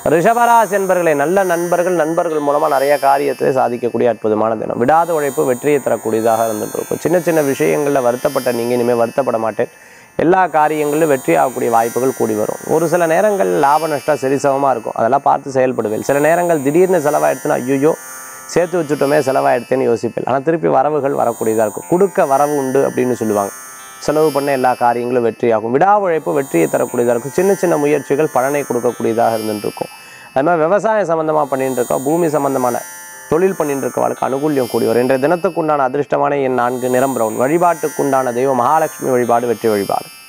ரிஷபராசி என்பர்களை நல்ல நண்பர்கள் நண்பர்கள் மூலமாக நிறைய காரியத்தை சாதிக்கக்கூடிய அற்புதமான தினம் விடாத உழைப்பு வெற்றியை தரக்கூடியதாக இருந்துட்டு இருக்கும் சின்ன சின்ன விஷயங்களில் வருத்தப்பட்ட நீங்கள் இனிமேல் வருத்தப்பட மாட்டேன் எல்லா காரியங்களிலும் வெற்றி ஆகக்கூடிய வாய்ப்புகள் கூடி வரும் ஒரு சில நேரங்கள் லாப நஷ்டம் சரிசமமாக இருக்கும் அதெல்லாம் பார்த்து செயல்படுவேன் சில நேரங்கள் திடீர்னு செலவாயிடுச்சுன்னா ஐயோ சேர்த்து வச்சுட்டோமே செலவாயிடுத்தேன்னு யோசிப்பேன் ஆனால் திருப்பி வரவுகள் வரக்கூடியதாக இருக்கும் கொடுக்க வரவு உண்டு அப்படின்னு சொல்லுவாங்க செலவு பண்ண எல்லா காரியங்களும் வெற்றியாகும் விடா உழைப்பு வெற்றியை தரக்கூடியதாக இருக்கும் சின்ன சின்ன முயற்சிகள் பலனை கொடுக்கக்கூடியதாக இருந்துட்டு இருக்கும் அது மாதிரி விவசாயம் சம்மந்தமாக பண்ணிட்டு இருக்கோம் பூமி சம்மந்தமான தொழில் பண்ணிட்டு இருக்கவளுக்கு அனுகூல்யம் கூடி வரும் இன்றைய தினத்துக்குண்டான அதிர்ஷ்டமான என் நான்கு நிறம் பிரவுன் வழிபாட்டுக்குண்டான தெய்வம் மகாலட்சுமி வழிபாடு வெற்றி வழிபாடு